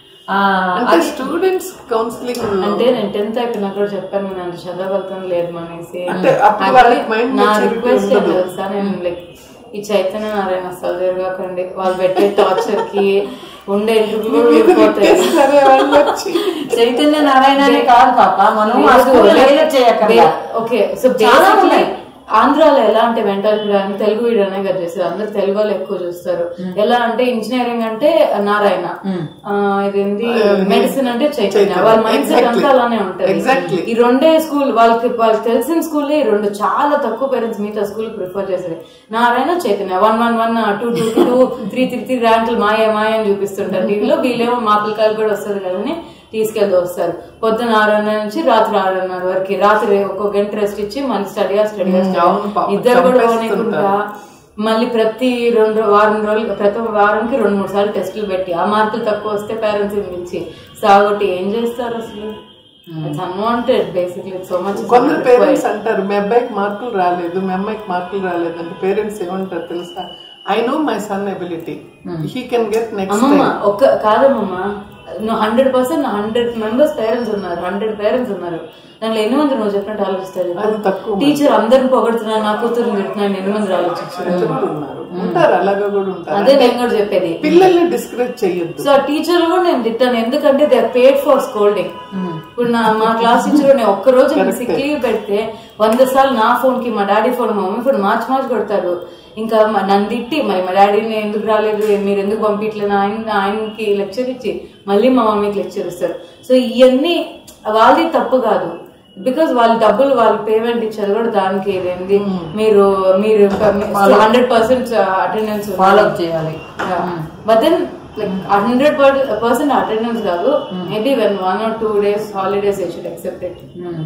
అంటే స్టూడెంట్స్ కౌన్సిలింగ్ అంటే నేను టెన్త్ అయిపోయినా కూడా చెప్పాను నేను అంత చదవగలుగుతాను లేదు అనేసి అంటే అప్పుడు వాళ్ళకి mind నా maturity రిక్వెస్ట్ ఉండదు. తెలుసా నేను లైక్ ఈ చైతన్య నారాయణ అసలు జరగకండి వాళ్ళు పెట్టే టార్చర్ కి ఉండే ఇంటర్వ్యూ ఊడిపోతాయి సరే వాళ్ళు వచ్చి చైతన్య నారాయణనే కాదు పాప మనం ఆ లేదు, స్కూల్లో like, హైలైట్ చేయక్కర్లా. బే- ఓకే సో చాలా బేసిక్లీ ఉన్నాయి. ఆంధ్రాలో ఎలా అంటే వెంటల్ అని తెలుగు వీడియోనే కదా చేస్తారు అందరు తెలుగు వాళ్ళు ఎక్కువ చూస్తారు ఎలా అంటే ఇంజనీరింగ్ అంటే నారాయణ ఆ, ఇదేంటి మెడిసిన్ అంటే చైతన్య చైతన్య. వాళ్ళ మైండ్ సెట్ Exactly. అంతా అలానే ఉంటది Exactly. ఈ రెండే స్కూల్ వాళ్ళకి వాళ్ళకి తెలిసిన స్కూల్ ఈ రెండు చాలా తక్కువ పేరెంట్స్ మిగతా స్కూల్ ప్రిఫర్ చేసేది Narayana Chaitanya one one one two two two three three three ర్యాంకులు మాయ మాయ అని చూపిస్తుంటారు దీనిలో వీళ్ళేమో మా పిల్లకాయలు కూడా వస్తుంది కదని తీసుకెళ్తూ వస్తారు పొద్దున ఆరున్నర నుంచి రాత్రి ఆరున్నర వరకు రాత్రి ఒక్కో గంట రెస్ట్ ఇచ్చి మళ్ళీ స్టడీగా స్టడీగా అవును పాపం, ఇద్దరు కూడా చంపేస్తుంటారు. పోనీకుండా మళ్ళీ ప్రతి రెండు వారం రోజులు ప్రతి వారానికి రెండు మూడు సార్లు టెస్టులు పెట్టి ఆ మార్కులు తక్కువ వస్తే పేరెంట్స్ పిలిచి సాగొట్టి ఏం చేస్తారు అసలు it's unwanted basically so much కొందరు పేరెంట్స్ అంటారు మీ అబ్బాయికి మార్కులు రాలేదు మీ అమ్మాయికి మార్కులు రాలేదు అంటే పేరెంట్స్ ఏమంటారు తెలుసా I know my son ability he can get next అమ్మమ్మ ఒక్క కాదమ్మమ్మ నువ్వు hundred percent hundred members parents ఉన్నారు హండ్రెడ్ పేరెంట్స్ ఉన్నారు దాంట్లో ఎన్ని మంది నువ్వు చెప్పినట్టు ఆలోచిస్తారు అది తక్కువ టీచర్ అందరిని పొగడుతున్నాను నా కూతురు తిడుతున్నాను ఎన్ని మంది ఆలోచించారు ఉన్నారు ఉంటారు అలాగా కూడా ఉంటారు అదే నేను కూడా చెప్పేది పిల్లల్ని డిస్కరేజ్ చెయ్యొద్దు సో టీచర్ కూడా నేను తిట్టాను ఎందుకంటే దే పేడ్ ఫర్ స్కోల్డింగ్ ఇప్పుడు నా మా క్లాస్ టీచర్ నేను ఒక్క రోజు సిక్ లీవ్ పెడితే వంద సార్లు నా ఫోన్ కి మా డాడీ ఫోన్ మా మమ్మీ ఫోన్ మార్చి మార్చి కొడతారు ఇంకా మ- నన్ను తిట్టి మరి మా డాడీని ఎందుకు రాలేదు మీరు ఎందుకు పంపించలేదు ఆయన ఆయనకి లెక్చర్ ఇచ్చి మళ్ళీ మా మమ్మీకి లెక్చర్ ఇస్తారు సో ఇవన్నీ వాళ్ళది తప్పు కాదు బికాస్ వాళ్ళు డబ్బులు వాళ్ళు పేమెంట్ ఇచ్చారు కూడా దానికి ఇదేంది మీరు మీరు hundred percent attendance follow up చేయాలి but then like hundred percent attendance కాదు maybe when one or two days holidays I should accept it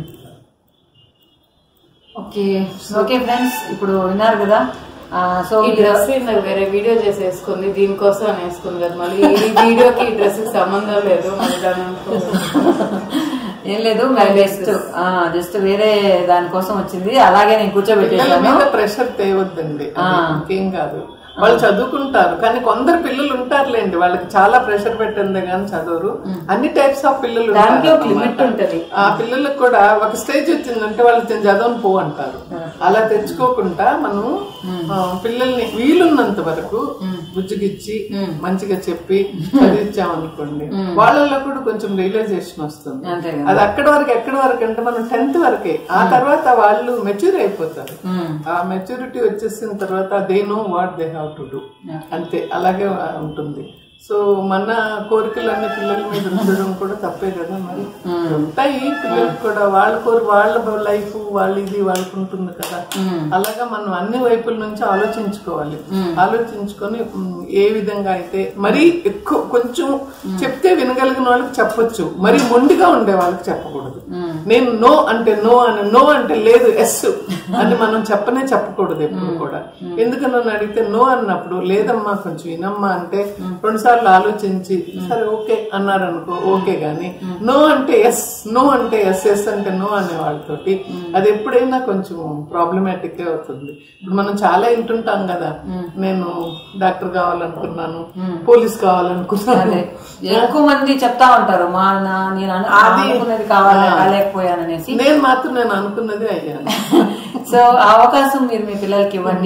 okay okay friends ఇప్పుడు విన్నారు కదా సో ఈ డ్రెస్ నాకు వేరే వీడియో చేసి వేసుకుంది దీనికోసం అని వేసుకుంది కదా మళ్ళీ ఈ వీడియోకి ఈ డ్రెస్ సంబంధం లేదు మళ్ళీ దాని అనుకో- ఏం లేదు జస్ట్ జస్ట్ వేరే దానికోసం వచ్చింది అలాగే నేను పిల్లల కూర్చోబెట్టేసాను మీద ప్రెషర్ తేవద్దండి అది ఇంకేం కాదు వాళ్ళు చదువుకుంటారు కానీ కొందరు పిల్లలు ఉంటారులేండి వాళ్ళకి చాలా ప్రెషర్ పెట్టండి కానీ చదవరు అన్ని టైప్స్ ఆఫ్ పిల్లలు దానికి ఉంటారు ఒక లిమిట్ ఉంటది ఆ పిల్లలకు కూడా ఒక స్టేజ్ వచ్చిందంటే వాళ్ళు చదవని పో అంటారు అలా తెచ్చుకోకుండా మనం ఆ, పిల్లల్ని వీలున్నంత వరకు బుజ్జిగిచ్చి మంచిగా చెప్పి చదివించామనుకోండి వాళ్ళల్లో కూడా కొంచెం రియలైజేషన్ వస్తుంది అంతే అది అక్కడి వరకు ఎక్కడి వరకు అంటే మనం టెన్త్ వరకే ఆ తర్వాత వాళ్ళు మెచ్యూర్ అయిపోతారు ఆ మెచ్యూరిటీ వచ్చేసిన తర్వాత they know what they have to do అంతే అలాగే ఉంటుంది సో మన కోరికలన్నీ పిల్లల మీద ఉండడం కూడా తప్పే కదా మరి ఉంటాయి పిల్లలకు కూడా వాళ్ళ కోరి వాళ్ళ లైఫ్ వాళ్ళ ఇది వాళ్ళకు ఉంటుంది కదా అలాగా మనం అన్ని వైపుల నుంచి ఆలోచించుకోవాలి ఆలోచించుకొని ఉమ్, ఏ విధంగా అయితే మరీ ఎక్కువ కొంచెం చెప్తే వినగలిగిన వాళ్ళకి చెప్పొచ్చు మరి మొండిగా ఉండే వాళ్ళకి చెప్పకూడదు నేను నో అంటే నో అని నో అంటే లేదు ఎస్ అని మనం చెప్పనే చెప్పకూడదు ఎప్పుడు కూడా ఎందుకని నన్ను అడిగితే నో అన్నప్పుడు లేదమ్మా కొంచెం వినమ్మా అంటే రెండు సార్లు ఆలోచించి సరే ఓకే అన్నారు అనుకో ఓకే గాని నో అంటే ఎస్ నో అంటే ఎస్ ఎస్ అంటే నో అనే వాళ్ళతోటి అది ఎప్పుడైనా కొంచెం ప్రాబ్లమాటిక్ అవుతుంది ఇప్పుడు మనం చాలా వింటుంటాం కదా నేను డాక్టర్ కావాలనుకున్నాను పోలీస్ కావాలనుకున్నాను ఎక్కువ మంది చెప్తా ఉంటారు మా నా- నేను అను- అనుకున్నది కావాలి కాలేకపోయాననేసి నేను మాత్రం నేను అనుకున్నది అయ్యాను సో ఆ అవకాశం మీరు మీ పిల్లలకి ఇవ్వండి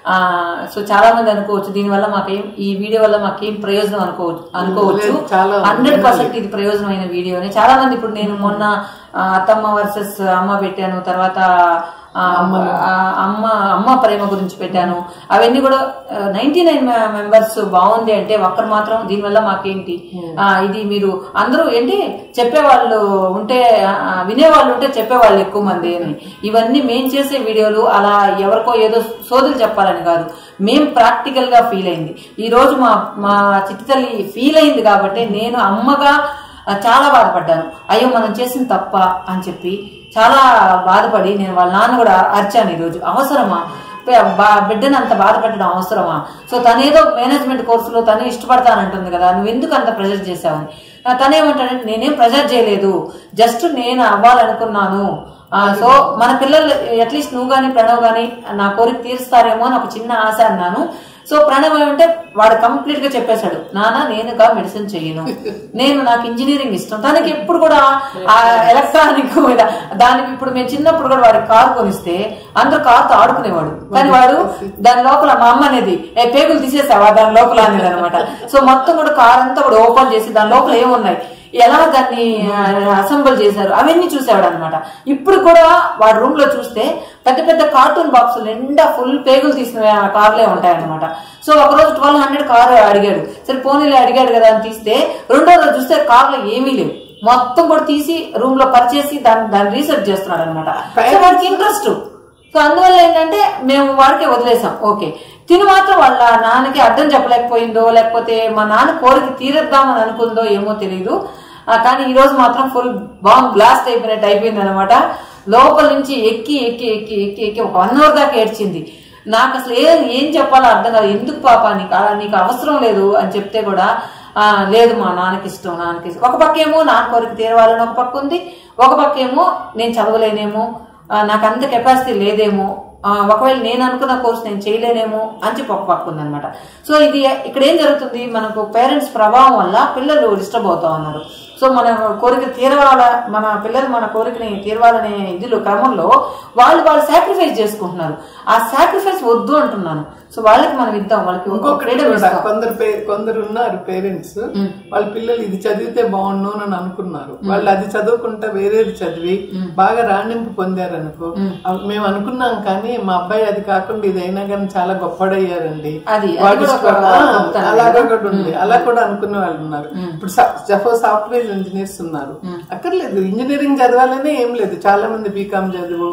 ఆ సో చాలా మంది అనుకోవచ్చు దీనివల్ల మాకేం ఈ వీడియో వల్ల మాకేం ప్రయోజనం అనుకోవచ్చు అనుకోవచ్చు లేదు, చాలా హండ్రెడ్ పర్సెంట్ ఇది ప్రయోజనమైన వీడియోనే చాలా మంది ఇప్పుడు నేను మొన్న ఆ, అత్తమ్మ వర్సెస్ అమ్మ పెట్టాను తర్వాత ఆ, ఆ, అమ్మ అమ్మ ప్రేమ గురించి పెట్టాను అవన్నీ కూడా నైన్టీ నైన్ మెంబర్స్ బాగుంది అంటే ఒక్కరు మాత్రం దీనివల్ల మాకేంటి ఆ, ఇది మీరు అందరూ ఏంటి చెప్పేవాళ్ళు ఉంటే ఆ, వినేవాళ్ళు ఉంటే చెప్పేవాళ్ళు ఎక్కువ మంది అని ఇవన్నీ మేం చేసే వీడియోలు అలా ఎవరికో ఏదో సోదులు చెప్పాలని కాదు మేం ప్రాక్టికల్ గా ఫీల్ అయింది ఈ రోజు మా మా చిట్టి తల్లి ఫీల్ అయింది కాబట్టి నేను అమ్మగా ఆ, చాలా బాధపడ్డాను అయ్యో మనం చేసిన తప్ప అని చెప్పి చాలా బాధపడి నేను వాళ్ళ నాన్న కూడా అరిచాను ఈరోజు అవసరమా బ- బా- బిడ్డను అంత బాధపెట్టడం అవసరమా సో తనేదో మేనేజ్మెంట్ కోర్సులో తనే ఇష్టపడతానంటుంది కదా నువ్వు ఎందుకు అంత ప్రెజర్ చేసావని ఆ, తనేమంటాడంటే నేనేం ప్రెజర్ చేయలేదు జస్ట్ నేను అవ్వాలనుకున్నాను ఆ, సో మన పిల్లలు అట్లీస్ట్ నువ్వు కానీ ప్రణవ్ కానీ నా కోరిక తీరుస్తారేమో అని ఒక చిన్న ఆశ అన్నాను సో ప్రణవ్ ఏమంటే వాడు కంప్లీట్ గా చెప్పేశాడు నాన్న నేనుగా మెడిసిన్ చెయ్యను నేను నాకు ఇంజనీరింగ్ ఇష్టం తనకి ఎప్పుడు కూడా ఆ ఎలక్ట్రానిక్ మీద దానికి ఇప్పుడు మేము చిన్నప్పుడు కూడా వాడికి కారు కొనిస్తే అందరూ కారుతో ఆడుకునేవాడు కానీ వాడు దాని లోపల మా అమ్మ అనేది ఏ పేగులు తీసేసావా దాని లోపల అనేది అనమాట సో మొత్తం కూడా కార్ అంతా కూడా ఓపెన్ చేసి దాని లోపల ఏమున్నాయి ఎలా దాన్ని అసెంబుల్ చేశారు అవన్నీ చూసేవాడు అనమాట ఇప్పుడు కూడా వాడి రూమ్ లో చూస్తే పెద్ద పెద్ద కార్టూన్ బాక్స్ నిండా ఫుల్ పేగులు తీసిన కార్లే ఉంటాయన్నమాట సో ఒక రోజు ట్వెల్వ్ హండ్రెడ్ కార్ అడిగాడు సరే పోనీలే అడిగాడు కదా అని తీస్తే రెండో రోజు చూస్తే కార్లో ఏమీ లేవు మొత్తం కూడా తీసి రూమ్ లో పరిచేసి దాన్ని దాన్ని రీసెర్చ్ చేస్తున్నాడు అనమాట సో వాడికి ఇంట్రెస్ట్ సో అందువల్ల ఏంటంటే మేము వాడికే వదిలేసాం ఓకే తిను మాత్రం వాళ్ళ నాన్నకి అర్థం చెప్పలేకపోయిందో లేకపోతే మా నాన్న కోరిక తీరేద్దామని అనుకుందో ఏమో తెలియదు ఆ, కానీ ఈ రోజు మాత్రం ఫుల్ బాంబ్ బ్లాస్ట్ అయిపోయినట్టు అయిపోయింది అనమాట లోపల నుంచి ఎక్కి ఎక్కి ఎక్కి ఎక్కి ఎక్కి ఒక వన్ అవర్ దాకా ఏడ్చింది నాకు అసలు ఏం ఏం చెప్పాలో అర్థం కాదు ఎందుకు పాప నీకు ఆ- నీకు అవసరం లేదు అని చెప్తే కూడా ఆ, లేదు మా నాన్నకి ఇష్టం నాన్నకి ఇష్టం ఒక పక్క ఏమో నాన్న కోరిక తీరవాలని ఒక పక్క ఉంది ఒక పక్క ఏమో నేను చదవలేనేమో ఆ, నాకు అంత కెపాసిటీ లేదేమో ఆ, ఒకవేళ నేను అనుకున్న కోర్స్ నేను చేయలేనేమో అని చెప్పి ఒక పక్క ఉందన్నమాట సో ఇది ఇక్కడ ఏం జరుగుతుంది మనకు పేరెంట్స్ ప్రభావం వల్ల పిల్లలు డిస్టర్బ్ అవుతా ఉన్నారు సో మన కోరిక తీరవాల మన పిల్లలు మన కోరికని తీరవాలనే ఇదిలో క్రమంలో వాళ్ళు వాళ్ళు సాక్రిఫైస్ చేసుకుంటున్నారు ఆ సాక్రిఫైస్ వద్దు అంటున్నాను సో వాళ్ళకి మనం ఇద్దాం వాళ్ళకి ఒక ఇంకొకటి ఫ్రీడమ్ కూడా ఇస్తాం కొందరు పే- కొందరు ఉన్నారు పేరెంట్స్ వాళ్ళ పిల్లలు ఇది చదివితే బాగుండు అని అనుకున్నారు వాళ్ళు అది చదువుకుంటా వేరేది చదివి బాగా రాణింపు పొందారు అనుకో అవి మేము అనుకున్నాం కానీ మా అబ్బాయి అది కాకుండా ఇది అయినా కానీ చాలా గొప్పడయ్యారండి అది, అది వాడు కూడా ఒక ఇష్టపడ- ఆ, గొప్పతనం అలాగా కూడా ఉంది అలా కూడా అనుకునే వాళ్ళు ఉన్నారు ఇప్పుడు సపోజ్ సాఫ్ట్వేర్ ఇంజనీర్స్ ఉన్నారు అక్కర్లేదు ఇంజనీరింగ్ చదవాలనే ఏం లేదు చాలా మంది బీకామ్ చదువు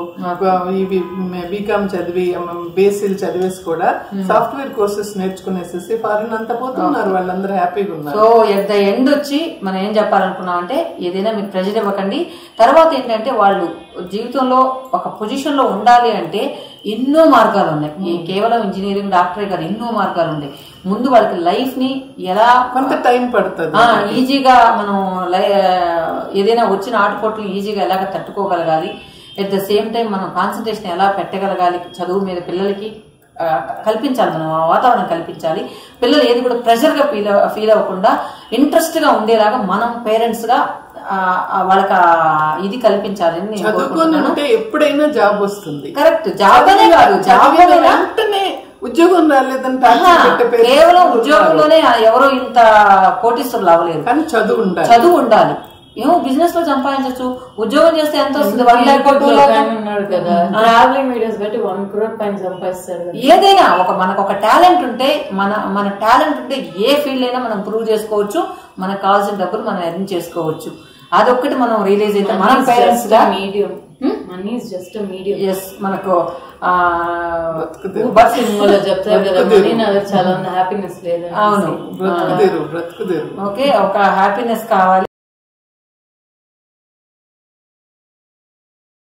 ఇవి బీకామ్ చదివి బేసిల్ చదివేసి కూడా సాఫ్ట్వేర్ కోర్సెస్ నేర్చుకునేసేసి ఫారిన్ అంతా పోతున్నారు వాళ్ళందరూ హ్యాపీగా ఉన్నారు సో ఎట్ ద ఎండ్ వచ్చి మనం ఏం చెప్పాలనుకున్నాం అంటే ఏదైనా మీరు ప్రెజర్ ఇవ్వకండి తర్వాత ఏంటంటే వాళ్ళు జీవితంలో ఒక పొజిషన్ లో ఉండాలి అంటే ఎన్నో మార్గాలు ఉన్నాయి ఈ కేవలం ఇంజనీరింగ్ డాక్టరే కాదు ఎన్నో మార్గాలు ఉన్నాయి ముందు వాళ్ళకి లైఫ్ ని ఎలా కొంత టైం పడుతుంది ఆ, ఈజీగా మనం లై- ఏదైనా వచ్చిన ఆటుపోట్లు ఈజీగా ఎలాగ తట్టుకోగలగాలి ఎట్ ద సేమ్ టైం మనం కాన్సన్ట్రేషన్ ఎలా పెట్టగలగాలి చదువు మీద పిల్లలకి ఆ, కల్పించాలి మనం ఆ వాతావరణం కల్పించాలి పిల్లలు ఏది కూడా ప్రెషర్ గా ఫీల్ ఫీల్ అవ్వకుండా ఇంట్రెస్ట్ గా ఉండేలాగా మనం పేరెంట్స్ గా ఆ, ఆ, వాళ్ళకి ఆ ఇది కల్పించాలని నేను చదువుకొని కోరుకుంటున్నాను ఉంటే ఎప్పుడైనా జాబ్ వస్తుంది కరెక్ట్ జాబ్ అనే కాదు జాబ్ చదివిన వెంటనే ఉద్యోగం రాలేదని టార్చర్ పెట్టే parents కేవలం ఉన్నారు. ఉద్యోగంలోనే ఎవరో ఇంత కోటీశ్వరులు అవ్వలేరు కానీ చదువు ఉండాలి చదువు ఉండాలి ఏమో బిజినెస్ లో సంపాదించవచ్చు ఉద్యోగం చేస్తే ఎంత వస్తుంది వన్ ల్యాక్ టూ ల్యాక్ ఆయన ఉన్నాడు కదా ట్రావెలింగ్ వీడియోస్ బట్టి వన్ క్రోర్ పైన సంపాదిస్తారు కదా. ఏదైనా ఒక మనకు ఒక టాలెంట్ ఉంటే మన మన టాలెంట్ ఉంటే ఏ ఫీల్డ్ అయినా మనం ప్రూవ్ చేసుకోవచ్చు మనకు కావాల్సిన డబ్బులు మనం ఎర్న్ చేసుకోవచ్చు అదొక్కటి మనం రియలైజ్ అయితే మనం పేరెంట్స్ గా medium money is just medium ఎస్ మనకు ఆ, బ్రతుకుదేరు. సినిమాలో చెప్తారు కదా మనీ నాకు చాలా హ్యాపీనెస్ లేదు అవును బ్రతుకుదేరు బ్రతుకుదేరు ఓకే ఒక హ్యాపీనెస్ కావాలి